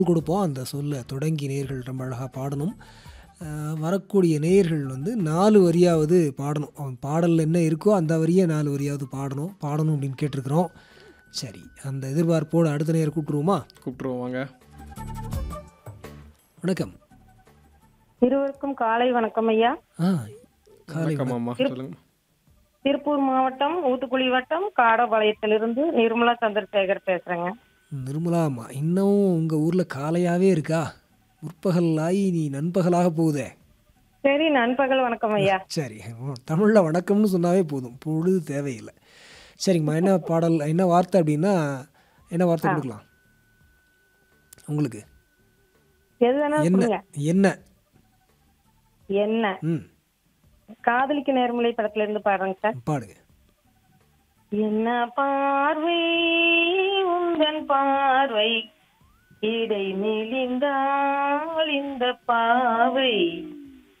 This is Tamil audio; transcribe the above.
கொடுப்போம் அந்த சொல்ல தொடங்கி நேயர்கள் ரொம்ப அழகாக பாடணும் அஹ் வரக்கூடிய நேயர்கள் வந்து நாலு வரியாவது பாடணும் அவன் பாடலில் என்ன இருக்கோ அந்த வரியை நாலு வரியாவது பாடணும் பாடணும் அப்படின்னு கேட்டிருக்கிறோம் சரி அந்த எதிர்பார்ப்போடு அடுத்த நேயர் கூப்பிட்டுருவோமா கூப்பிட்டுருவோம் வாங்க வணக்கம் இருவருக்கும் காலை வணக்கம் ஐயா ஆ காலை வணக்கம் அம்மா சொல்லுங்க திருப்பூர் மாவட்டம் ஊத்துக்குளி வட்டம் காடபாளையத்திலிருந்து நிர்மலா சந்திரசேகர் பேசுறேங்க நிர்மலாமா இன்னும் உங்கள் ஊரில் காலையாகவே இருக்கா முற்பகல் ஆகி நீ நண்பகலாக போகுதே சரி நண்பகல் வணக்கம் ஐயா சரி தமிழில் வணக்கம்னு சொன்னாவே போதும் பொழுது தேவையில்லை சரிங்கம்மா என்ன பாடல் என்ன வார்த்தை அப்படின்னா என்ன வார்த்தை கொடுக்கலாம் உங்களுக்கு எது வேணா என்ன கொடுங்க என்ன என்ன ம் காதலிக்கு நேர்மலை படத்துல இருந்து பாடுறேங்க சார் பாடுங்க என்ன பார்வை உந்தன் பார்வை இடை மெலிந்தால் இந்த பாவை